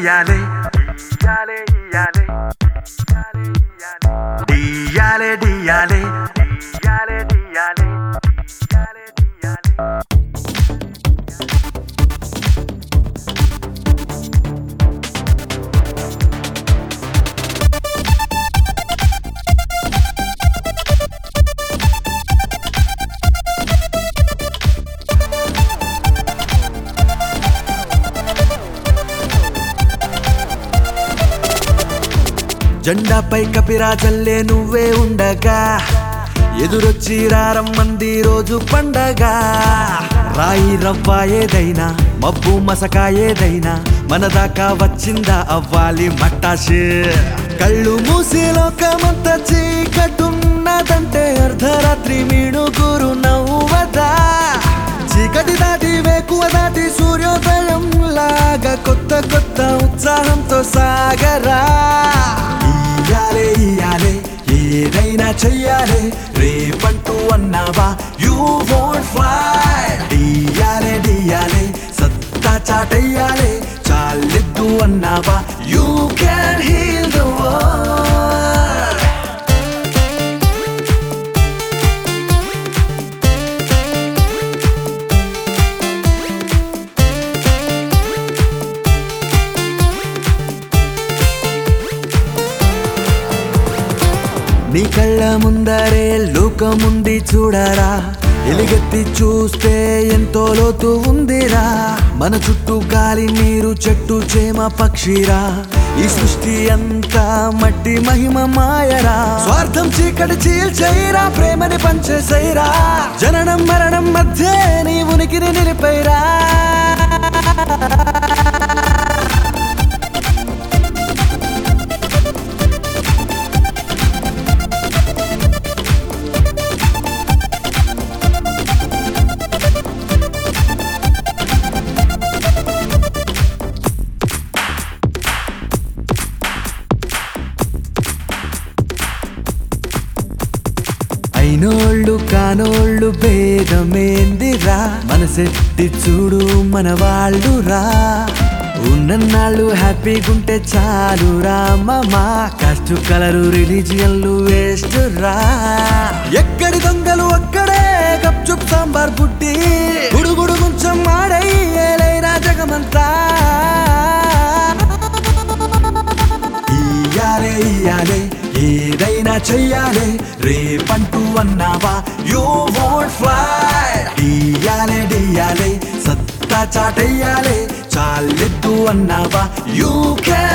ఇయ్యాలే ఇయ్యాలే ఇయ్యాలే డియ్యాలే డియ్యాలే డియ్యాలే డియ్యాలే డియ్యాలే డియ్యాలే జెండాపై కపిరాజల్లే నువ్వే ఉండగా ఎదురొచ్చి రారమ్మంది రోజు పండగ రాయి రవ్వ ఏదైనా మబ్బు మసక ఏదైనా మన దాకా వచ్చిందా అవ్వాలి మట్టాషే కళ్ళు మూసి లోకమంత చీకటున్నదంటే అర్ధరాత్రి మీణుగురు నవ్వదా చీకటి దాటి వేకువ దాటి సూర్యోదయం లాగా కొత్త కొత్త ఉత్సాహంతో సాగరా ఇయ్యాలే ఇయ్యాలే ఏదైనా చెయ్యాలే రేపంటూ అన్నావా యూ వోంట్ ఫ్లై డియ్యాలే డియ్యాలే సత్తా చాటెయ్యాలే చాలెద్దు అన్నావా you can heal the world నీ కళ్ళ ముందరే లోకముంది చూడరా ఎలుగెత్తి చూస్తే ఎంతో లోతు ఉందిరా మన చుట్టూ గాలి నీరు చెట్టు చేమ పక్షిరా ఈ సృష్టి అంతా మట్టి మహిమ మాయరా స్వార్థం చీకటి చీల్చైరా ప్రేమని పంచేసైరా జననం మరణం మధ్య నీ ఉనికిని నిలిపైరా అయినోళ్ళు కానోళ్ళు భేదమేందిరా మనసెట్టి చూడు మన వాళ్ళు రా ఉన్నన్నాళ్ళు హ్యాపీగుంటే చాలు రా మామా కాస్ట్ కలరు రిలీజియన్లు వేస్ట్ రా ఎక్కడి దొంగలు అక్కడే గప్చుప్ సాంబార్ పుట్టి గుడుగుడు కొంచెం మాడై ఏలైనా జగమంతా ఇయ్యాలే ఇయ్యాలే ఏదైనా చెయ్యాలే రేపంటూ అన్నావా యూ వోంట్ ఫ్లై డియ్యాలే డియ్యాలే సత్తా చాటెయ్యాలే చాలెద్దు అన్నావా యూ క్యాన్